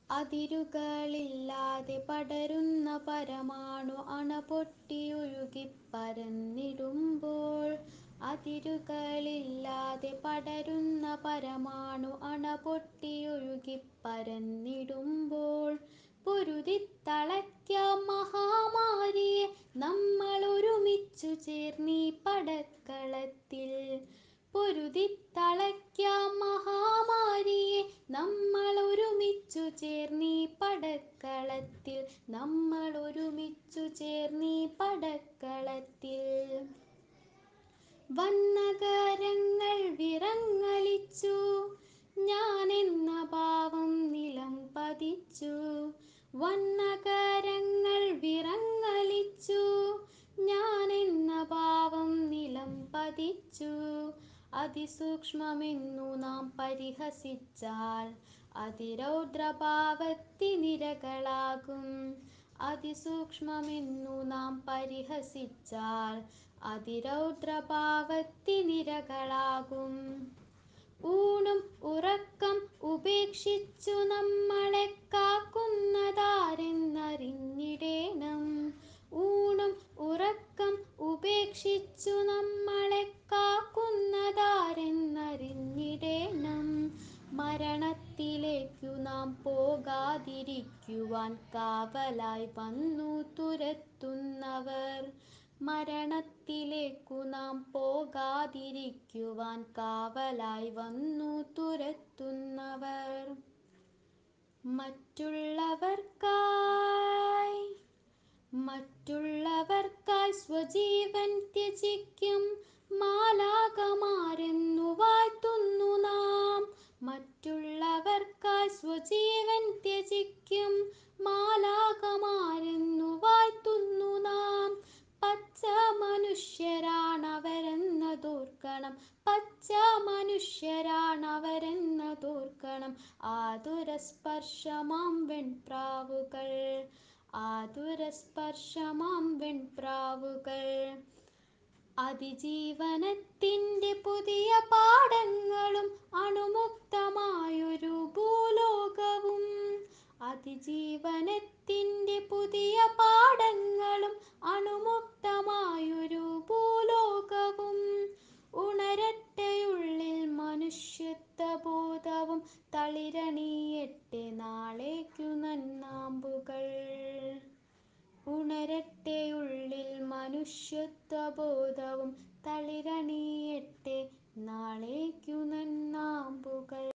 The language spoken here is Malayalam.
അതിരുകളില്ലാതെ പടരുന്ന പരമാണു അണ പൊട്ടിയൊഴുകി പരന്നിടുമ്പോൾ അതിരുകളില്ലാതെ പടരുന്ന പരമാണു അണ പൊട്ടിയൊഴുകി പരന്നിടുമ്പോൾ പൊരുതിത്തളയ്ക്കാം മഹാമാരിയെ നമ്മൾ ഒരുമിച്ചു ചേർന്നീ പടക്കളത്തിൽ പൊരുതിത്തളയ്ക്കാം മഹാമാരിയെ നമ്മൾ ഒരുമിച്ചു ചേർന്നീ പടക്കളത്തിൽ നമ്മൾ ഒരുമിച്ചു ചേർന്നീ പടക്കളത്തിൽ വന്നകരങ്ങൾ വിറങ്ങലിച്ചു ഞാനെന്ന ഭാവം നിലം പതിച്ചു വന്നകരങ്ങൾ വിറങ്ങലിച്ചു ഞാനെന്ന ഭാവം നിലം പതിച്ചു അതിസൂക്ഷ്മമെന്നു നാം പരിഹസിച്ചാൽ അതിരൗദ്രഭാവത്തിനിരകളാകും അതിസൂക്ഷ്മമെന്നു നാം പരിഹസിച്ചാൽ അതിരൗദ്രഭാവത്തിനിരകളാകും ഊണും ഉറക്കം ഉപേക്ഷിച്ചു നമ്മളെ കാക്കുന്നതാരെന്നറിഞ്ഞിടേണം ഊണും ഉറക്കം ഉപേക്ഷിച്ചു നമ്മളെ കാക്കുന്നതാരെന്നറിഞ്ഞിടേണം മരണത്തിലേക്കു നാം പോകാതിരിക്കുവാൻ കാവലായി വന്നു തുരത്തുന്നവർ മരണത്തിലേക്കു നാം പോകാതിരിക്കുവാൻ കാവലായി വന്നു തുരത്തുന്നവർ മറ്റുള്ളവർക്കായി മറ്റുള്ളവർക്കായി സ്വജീവൻ ത്യജിക്കും മാലാകമാരെന്നു വാഴ്ത്തുന്നു നാം മറ്റുള്ളവർക്കായി സ്വജീവൻ ത്യജിക്കും മാലാകമാരെന്നു വാഴ്ത്തുന്നു നാം പച്ച മനുഷ്യരാണവരെന്നതോർക്കണം പച്ച മനുഷ്യരാണവരെന്നതോർക്കണം ആതുരസ്പർശമാം വെൺപ്രാവുകൾ ആതുരസ്പർശമാം വെൺപ്രാവുകൾ അതിജീവനത്തിൻ്റെ പുതിയ പാഠങ്ങളും അണുമുക്തമായൊരു ഭൂലോകവും അതിജീവനത്തിൻ്റെ പുതിയ പാഠങ്ങളും അണുമുക്തമായൊരു ഭൂലോകവും ഉണരട്ടെയുള്ളിൽ മനുഷ്യത്വബോധവും തളിരണിയട്ടെ നാളേക്കു നന്നാമ്പുകൾ ഉണരട്ടെയുള്ളിൽ മനുഷ്യത്വബോധവും തളിരണി